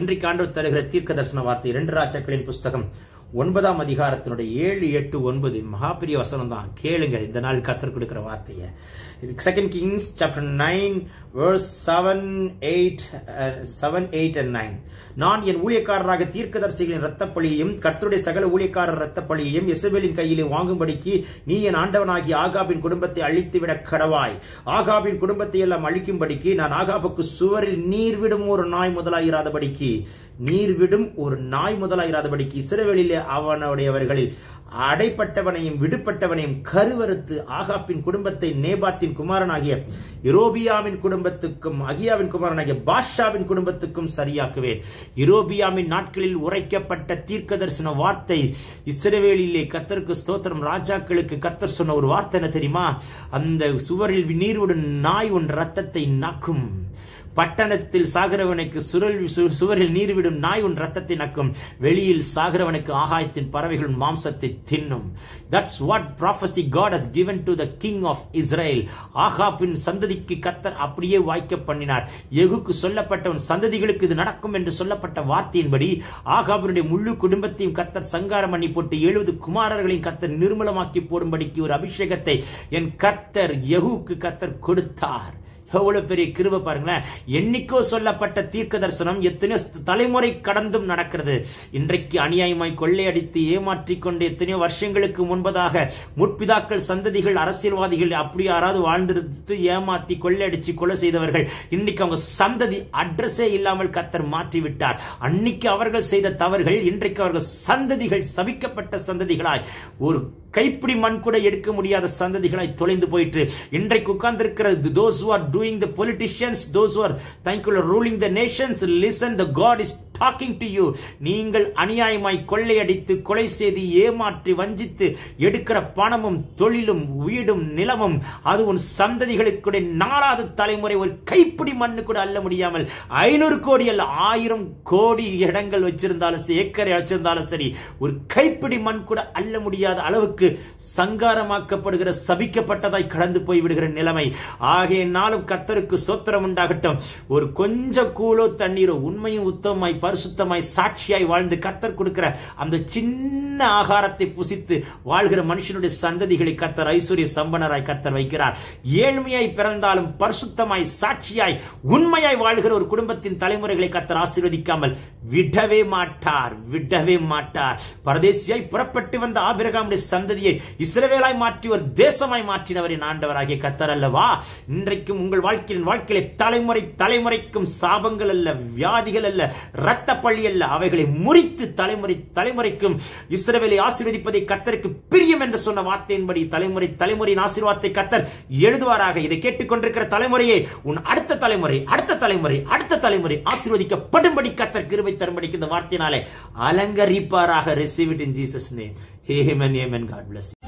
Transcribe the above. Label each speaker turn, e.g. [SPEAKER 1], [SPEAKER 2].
[SPEAKER 1] இன்றைக்கு ஆண்டவர் தருகிற தீர்க்க தரிசன வார்த்தை இரண்டு ராஜாக்களின் புஸ்தகம் ஒன்பதாம் அதிகாரத்தினுடைய ஏழு எட்டு ஒன்பது மகாபிரிய வசனம் தான் கேளுங்க இந்த நாள் கத்தர் கொடுக்கிற வார்த்தையை second Kings chapter nine verse seven eight seven eight and nine நான் என் ஊழியக்காரராக தீர்க்கதரிசிகளின் ரத்தப்பழியையும் கர்த்தருடைய சகல ஊழியக்காரர் ரத்தப்பழியையும் எசபேலின் கையிலே வாங்கும்படிக்கு நீ என் ஆண்டவனாகி ஆகாபின் குடும்பத்தை அழித்துவிட கடவாய் ஆகாபின் குடும்பத்தை எல்லாம் அழிக்கும்படிக்கு நான் ஆகாபுக்கு சுவரில் நீர் விடும் ஒரு நாய் முதலாயிராதபடிக்கு நீர் விடும் ஒரு நாய் முதலாயிராதபடிக்கு இஸ்ரவேலிலே அவனுடையவர்களில் அடைப்பட்டவனையும் விடுபட்டவனையும் கருவறுத்து ஆகாப்பின் குடும்பத்தை நேபாத்தின் குமாரனாகிய இரோபியாவின் குடும்பத்துக்கும் அகியாவின் குமாரனாகிய பாஷாவின் குடும்பத்துக்கும் சரியாக்குவேன் இரோபியாவின் நாட்களில் உரைக்கப்பட்ட தீர்க்க தரிசன வார்த்தை இஸ்ரவேலிலே கத்தருக்கு ஸ்தோத்திரம் ராஜாக்களுக்கு கத்தர் சொன்ன ஒரு வார்த்தை என்ன தெரியுமா அந்த சுவரில் நீர்வுடன் நாய் உன் ரத்தத்தை நக்கும் பட்டணத்தில் சாகிறவனுக்கு சுரல் சுவரில் நீர்விடும் நாய் உன் ரத்தத்தை நக்கும் வெளியில் சாகிறவனுக்கு ஆகாயத்தின் பறவைகள் மாம்சத்தை தின்னும் that's what prophecy God has given to the king of Israel ஆகாப்பின் சந்ததிக்கு கத்தர் அப்படியே வாய்க்க பண்ணினார் எகுக்கு சொல்லப்பட்டவன் சந்ததிகளுக்கு இது நடக்கும் என்று சொல்லப்பட்ட வார்த்தையின்படி ஆகாபினுடைய முழு குடும்பத்தையும் கத்தர் சங்காரம் பண்ணி போட்டு எழுபது குமாரர்களையும் கத்தர் நிர்மலமாக்கி போடும்படிக்கு ஒரு அபிஷேகத்தை என் கத்தர் யகுக்கு கத்தர் கொடுத்தார் எவ்வளவு பெரிய கிருப பாருங்களேன் என்னைக்கோ சொல்லப்பட்ட தீர்க்க தரிசனம் எத்தனையோ தலைமுறை கடந்தும் நடக்கிறது இன்றைக்கு அநியாயமாய் கொள்ளையடித்து ஏமாற்றி கொண்டு எத்தனையோ வருஷங்களுக்கு முன்பதாக முற்பிதாக்கள் சந்ததிகள் அரசியல்வாதிகள் அப்படி யாராவது வாழ்ந்திருந்து ஏமாத்தி கொள்ளையடிச்சு கொலை செய்தவர்கள் இன்னைக்கு அவங்க சந்ததி அட்ரஸே இல்லாமல் கத்தர் மாற்றி விட்டார் அன்னைக்கு அவர்கள் செய்த தவறுகள் இன்றைக்கு அவர்கள் சந்ததிகள் சபிக்கப்பட்ட சந்ததிகளாய் ஒரு கைப்பிடி மண் கூட எடுக்க முடியாத சந்ததிகளாய் தொலைந்து போயிட்டு இன்றைக்கு உட்கார்ந்திருக்கிற those are doing the politicians those are thank you ruling the nations listen the God is talking to you நீங்கள் அநியாயமாய் கொள்ளையடித்து கொலை செய்து ஏமாற்றி வஞ்சித்து எடுக்கிற பணமும் தொழிலும் வீடும் நிலமும் அது உன் சந்ததிகளுக்கு நாலாவது தலைமுறை ஒரு கைப்பிடி மண்ணு கூட அள்ள முடியாமல் ஐநூறு கோடி அல்ல ஆயிரம் கோடி இடங்கள் வச்சிருந்தாலும் சரி ஏக்கரை வச்சிருந்தாலும் சரி ஒரு கைப்பிடி மண் கூட அள்ள முடியாத அளவுக்கு சங்காரமாக்கப்படுகிற சபிக்கப்பட்டதாய் கடந்து போய்விடுகிற நிலைமை ஆகிய நாளும் கத்தருக்கு சோத்திரம் உண்டாகட்டும் ஒரு கொஞ்சம் கூலோ தண்ணீரோ உண்மையும் உத்தமமாய் பரிசுத்தமாய் சாட்சியாய் வாழ்ந்து கத்தர் கொடுக்கிற அந்த சின்ன ஆகாரத்தை புசித்து வாழ்கிற மனுஷனுடைய சந்ததிகளை கத்தர் ஐஸ்வர்ய சம்பனராய் கத்தர் வைக்கிறார் ஏழ்மையாய் பிறந்தாலும் பரிசுத்தமாய் சாட்சியாய் உண்மையாய் வாழ்கிற ஒரு குடும்பத்தின் தலைமுறைகளை கத்தர் ஆசீர்வதிக்காமல் விடவே மாட்டார் விடவே மாட்டார் பரதேசியாய் புறப்பட்டு வந்த ஆபிரகாமுடைய சந்ததியை இஸ்ரவேலாய் மாற்றி ஒரு தேசமாய் மாற்றினவரின் ஆண்டவராகிய கத்தர் அல்லவா இன்றைக்கும் உங்கள் வாழ்க்கையின் வாழ்க்கையில தலைமுறை தலைமுறைக்கும் சாபங்கள் அல்ல வியாதிகள் அல்ல ரத்த பள்ளி அல்ல அவைகளை முறித்து தலைமுறை தலைமுறைக்கும் இஸ்ரவேலை ஆசீர்வதிப்பதை கத்தருக்கு பிரியம் என்று சொன்ன வார்த்தையின்படி தலைமுறை தலைமுறையின் ஆசீர்வாதத்தை கத்தர் எழுதுவாராக இதை கேட்டுக்கொண்டிருக்கிற தலைமுறையே உன் அடுத்த தலைமுறை அடுத்த தலைமுறை அடுத்த தலைமுறை ஆசீர்வதிக்கப்படும்படி கத்தர் கிருபை தரும்படிக்கு இந்த வார்த்தையினாலே அலங்கரிப்பாராக receive it in Jesus name Amen, amen. God bless you.